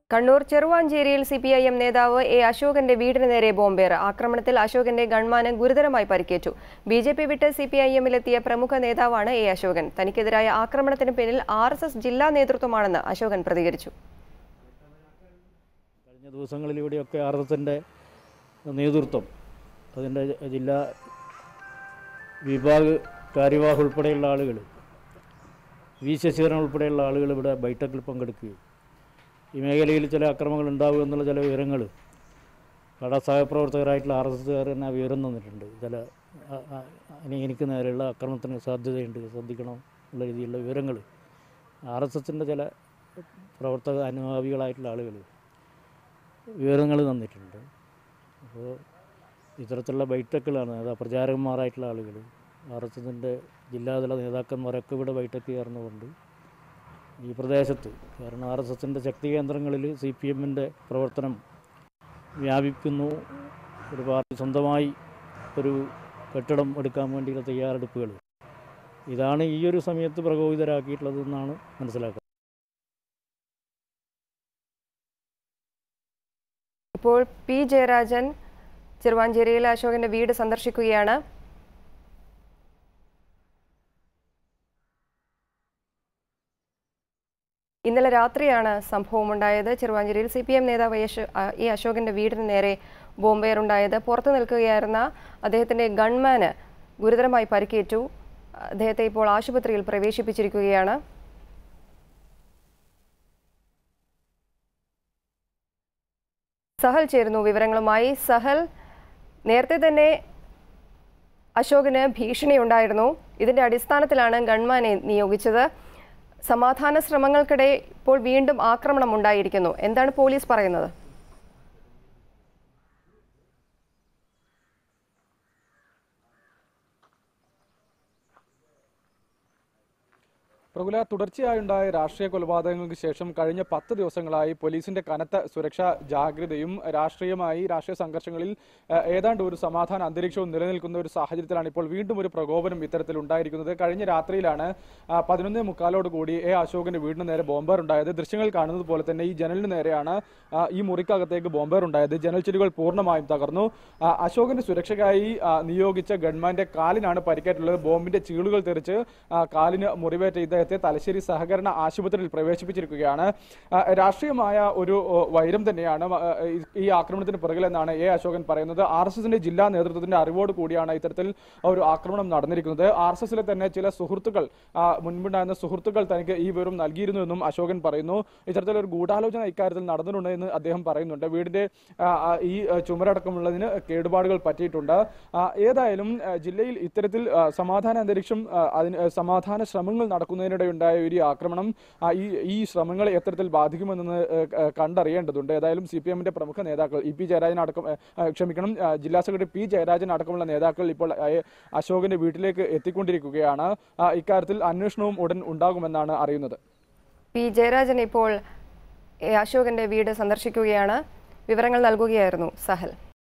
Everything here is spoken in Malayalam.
കണ്ണൂർ ചെറുവാഞ്ചേരിയിൽ സി പി ഐ എം നേതാവ് എ അശോകന്റെ വീടിന് നേരെ ബോംബേറ് ആക്രമണത്തിൽ അശോകന്റെ ഗൺമാന് ഗുരുതരമായി പരിക്കേറ്റു ബി ജെ പി വിട്ട് സി പി ഐ എമ്മിലെത്തിയ പ്രമുഖ നേതാവാണ് എ അശോകൻ തനിക്കെതിരായ ആക്രമണത്തിന് പിന്നിൽ ആർ എസ് എസ് ജില്ലാ നേതൃത്വമാണെന്ന് അശോകൻ പ്രതികരിച്ചു കഴിഞ്ഞ ദിവസങ്ങളിലൂടെയൊക്കെ ആർ എസ് എസിൻ്റെ നേതൃത്വം അതിൻ്റെ ജില്ലാ വിഭാഗ് കാര്യവാഹ് ഉൾപ്പെടെയുള്ള ആളുകൾ വി ശശിധരൻ ഉൾപ്പെടെയുള്ള ആളുകൾ ഇവിടെ ബൈഠക്കിൽ പങ്കെടുക്കുകയും ഈ മേഖലയിൽ ചില അക്രമങ്ങൾ ഉണ്ടാകും എന്നുള്ള ചില വിവരങ്ങൾ കട സഹപ്രവർത്തകരായിട്ടുള്ള ആർ എസ് എസ്സുകാർ തന്നെ വിവരം തന്നിട്ടുണ്ട് ചില ആ, ആ, ഇനി എനിക്ക് നേരെയുള്ള അക്രമത്തിന് സാധ്യതയുണ്ട് ശ്രദ്ധിക്കണം എന്നുള്ള രീതിയിലുള്ള വിവരങ്ങൾ ആർ എസ് എസിൻ്റെ ചില പ്രവർത്തക അനുഭാവികളായിട്ടുള്ള ആളുകൾ വിവരങ്ങൾ തന്നിട്ടുണ്ട് അപ്പോൾ ഇത്തരത്തിലുള്ള ബൈഠക്കുകളാണ് അതാ പ്രചാരകന്മാരായിട്ടുള്ള ആളുകൾ ആർ എസ് എസിൻ്റെ ജില്ലാതല നേതാക്കന്മാരൊക്കെ ഇവിടെ ബൈഠക്ക് ചേർന്നുകൊണ്ട് ഈ പ്രദേശത്ത് കാരണം ആർ എസ് എസിൻ്റെ ശക്തി കേന്ദ്രങ്ങളിൽ സി പി എമ്മിൻ്റെ പ്രവർത്തനം വ്യാപിക്കുന്നു ഒരു പാർട്ടി സ്വന്തമായി ഒരു കെട്ടിടം എടുക്കാൻ വേണ്ടിയുള്ള തയ്യാറെടുപ്പുകൾ ഇതാണ് ഈ ഒരു സമയത്ത് പ്രകോപിതരാക്കിയിട്ടുള്ളതെന്നാണ് മനസ്സിലാക്കുന്നത് ഇപ്പോൾ പി ജയരാജൻ ചെറുവാഞ്ചേരിയിലെ അശോകന്റെ വീട് സന്ദർശിക്കുകയാണ് ഇന്നലെ രാത്രിയാണ് സംഭവമുണ്ടായത് ചെറുവാഞ്ചേരിയിൽ സി പി എം നേതാവ് യശോ- ആ, എ അശോകന്റെ വീടിന് നേരെ ബോംബേറുണ്ടായത് പുറത്തു നിൽക്കുകയായിരുന്ന അദ്ദേഹത്തിന്റെ ഗൺമാന് ഗുരുതരമായി പരിക്കേറ്റു അദ്ദേഹത്തെ ഇപ്പോൾ ആശുപത്രിയിൽ പ്രവേശിപ്പിച്ചിരിക്കുകയാണ് സഹൽ ചേരുന്നു വിവരങ്ങളുമായി സഹൽ നേരത്തെ തന്നെ അശോകന് ഭീഷണിയുണ്ടായിരുന്നു ഇതിന്റെ അടിസ്ഥാനത്തിലാണ് ഗൺമാനെ നിയോഗിച്ചത് സമാധാന ശ്രമങ്ങൾക്കിടെ ഇപ്പോൾ വീണ്ടും ആക്രമണം ഉണ്ടായിരിക്കുന്നു എന്താണ് പോലീസ് പറയുന്നത് പ്രകുല തുടർച്ചയായുണ്ടായ രാഷ്ട്രീയ കൊലപാതകങ്ങൾക്ക് ശേഷം കഴിഞ്ഞ പത്ത് ദിവസങ്ങളായി പോലീസിന്റെ കനത്ത സുരക്ഷാ ജാഗ്രതയും രാഷ്ട്രീയമായി രാഷ്ട്രീയ സംഘർഷങ്ങളിൽ ഏഹ്, ഏതാണ്ട് ഒരു സമാധാന അന്തരീക്ഷവും നിലനിൽക്കുന്ന ഒരു സാഹചര്യത്തിലാണ് ഇപ്പോൾ വീണ്ടും ഒരു പ്രകോപനം ഇത്തരത്തിൽ ഉണ്ടായിരിക്കുന്നത് കഴിഞ്ഞ രാത്രിയിലാണ് ആ, പതിനൊന്നേ മുക്കാലോട് കൂടി എ അശോകന്റെ വീടിന് നേരെ ബോംബർ ഉണ്ടായത് ദൃശ്യങ്ങൾ കാണുന്നത് പോലെ തന്നെ ഈ ജനലിന് നേരെയാണ് ആ, ഈ മുറിക്കകത്തേക്ക് ബോംബർ ഉണ്ടായത് ജനൽ ചില്ലുകൾ പൂർണ്ണമായും തകർന്നു ആ, അശോകന്റെ സുരക്ഷയ്ക്കായി ആ, നിയോഗിച്ച ഗൺമാന്റെ കാലിനാണ് പരിക്കേറ്റുള്ളത് ബോംബിന്റെ ചീളുകൾ തെറിച്ച് ആ, കാലിന് മുറിവേറ്റ ഇദ്ദേഹത്തെ തലശ്ശേരി സഹകരണ ആശുപത്രിയിൽ പ്രവേശിപ്പിച്ചിരിക്കുകയാണ് ആ, രാഷ്ട്രീയമായ ഒരു ഓ, വൈരം തന്നെയാണ് ആ, ഈ- ഈ ആക്രമണത്തിന് പിറകിലെന്നാണ് എ അശോകൻ പറയുന്നത് ആർ എസ് എസിന്റെ ജില്ലാ നേതൃത്വത്തിന്റെ അറിവോട് കൂടിയാണ് ഇത്തരത്തിൽ ഒരു ആക്രമണം നടന്നിരിക്കുന്നത് ആർ എസ് എസിലെ തന്നെ ചില സുഹൃത്തുക്കൾ ആ, മുൻപുണ്ടായിരുന്ന സുഹൃത്തുക്കൾ തനിക്ക് ഈ വിവരം നൽകിയിരുന്നു എന്നും അശോകൻ പറയുന്നു ഇത്തരത്തിലൊരു ഗൂഢാലോചന ഇക്കാര്യത്തിൽ നടന്നിട്ടുണ്ടെന്ന് അദ്ദേഹം പറയുന്നുണ്ട് വീടിന്റെ ആ, ആ, ഈ ആ, ചുമരടക്കമുള്ളതിന് കേടുപാടുകൾ പറ്റിയിട്ടുണ്ട് ആ, ഏതായാലും ആ, ജില്ലയിൽ ഇത്തരത്തിൽ ആ, സമാധാന അന്തരീക്ഷം ആ, അതിന് ആ, സമാധാന ശ്രമങ്ങൾ നടക്കുന്നതിനിടെ ഉണ്ടായ ഒരു ആക്രമണം ആ, ഈ ഈ ശ്രമങ്ങളെ എത്തരത്തിൽ ബാധിക്കുമെന്ന് ആ, ക- കണ്ടറിയേണ്ടതുണ്ട് ഏതായാലും സി പി എമ്മിന്റെ പ്രമുഖ നേതാക്കൾ ഇ പി ജയരാജൻ അടക്കം ആ, ആ, ക്ഷമിക്കണം ആ, ജില്ലാ സെക്രട്ടറി പി ജയരാജൻ അടക്കമുള്ള നേതാക്കൾ ഇപ്പോൾ ആ, അശോകന്റെ വീട്ടിലേക്ക് എത്തിക്കൊണ്ടിരിക്കുകയാണ് ആ, ഇക്കാര്യത്തിൽ അന്വേഷണവും ഉടൻ ഉണ്ടാകുമെന്നാണ് അറിയുന്നത് പി ജയരാജൻ ഇപ്പോൾ എ അശോകന്റെ വീട് സന്ദർശിക്കുകയാണ് വിവരങ്ങൾ നൽകുകയായിരുന്നു സഹൽ